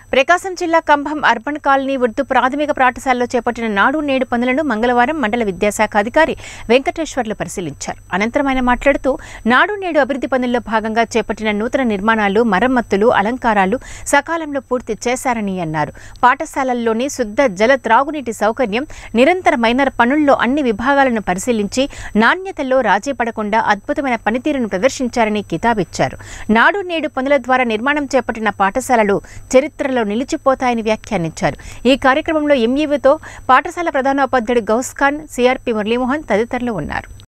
ప్రకాశం జిల్లా Cumbum urban colony Urdu ప్రాథమిక పాఠశాలలో చేపట్టిన నాడు నేడు పనులను మంగళవారం మండల విద్యాశాఖ అధికారి వెంకటేశ్వర్లు పరిశీలించారు అనంతరం ఆయన మాట్లాడుతూ నాడు నేడు అభివృద్ధి పనుల్లో భాగంగా చేపట్టిన నూతన నిర్మాణాలు మరమ్మతులు అలంకారాలు సకాలంలో పూర్తి చేశారని అన్నారు పాఠశాలల్లోని శుద్ధ జల త్రాగునీటి సౌకర్యం నిరంతరమైన పనుల్లో అన్ని విభాగాలను పరిశీలించి నాణ్యతలో రాజీ పడకుండా అద్భుతమైన పనితీరును ప్రదర్శించారని కితాబిచ్చారు నాడు నేడు పనుల ద్వారా నిర్మాణం చేపట్టిన పాఠశాలలు చరిత్రలో నిలిచిపోతాయని వ్యాఖ్యానించారు ఈ కార్యక్రమంలో ఎంఈవీతో పాఠశాల ప్రధానోపాధ్యాయుడు గౌస్ ఖాన్ సిఆర్పి మురళీమోహన్ తదితరులు ఉన్నారు